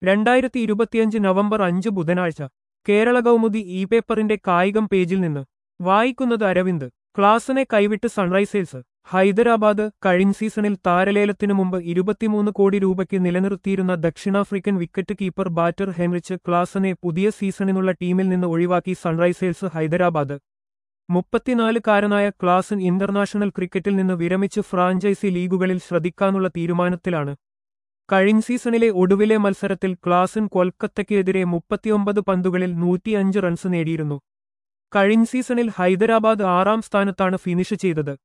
രണ്ടായിരത്തി ഇരുപത്തിയഞ്ച് നവംബർ അഞ്ച് ബുധനാഴ്ച കേരള കൗമുദി ഇ പേപ്പറിന്റെ കായികം പേജിൽ നിന്ന് വായിക്കുന്നത് അരവിന്ദ് ക്ലാസിനെ കൈവിട്ട് സൺറൈസേഴ്സ് ഹൈദരാബാദ് കഴിഞ്ഞ സീസണിൽ താരലേലത്തിനു മുമ്പ് ഇരുപത്തിമൂന്ന് കോടി രൂപയ്ക്ക് നിലനിർത്തിയിരുന്ന ദക്ഷിണാഫ്രിക്കൻ വിക്കറ്റ് കീപ്പർ ബാറ്റർ ഹെൻറിച്ച് ക്ലാസനെ പുതിയ സീസണിനുള്ള ടീമിൽ നിന്ന് ഒഴിവാക്കി സൺറൈസേഴ്സ് ഹൈദരാബാദ് മുപ്പത്തിനാലുകാരനായ ക്ലാസൻ ഇന്റർനാഷണൽ ക്രിക്കറ്റിൽ നിന്ന് വിരമിച്ച് ഫ്രാഞ്ചൈസി ലീഗുകളിൽ ശ്രദ്ധിക്കാനുള്ള തീരുമാനത്തിലാണ് കഴിഞ്ഞ സീസണിലെ ഒടുവിലെ മത്സരത്തിൽ ക്ലാസൻ കൊൽക്കത്തയ്ക്കെതിരെ മുപ്പത്തിയൊമ്പത് പന്തുകളിൽ നൂറ്റിയഞ്ച് റൺസ് നേടിയിരുന്നു കഴിഞ്ഞ സീസണിൽ ഹൈദരാബാദ് ആറാം സ്ഥാനത്താണ് ഫിനിഷ് ചെയ്തത്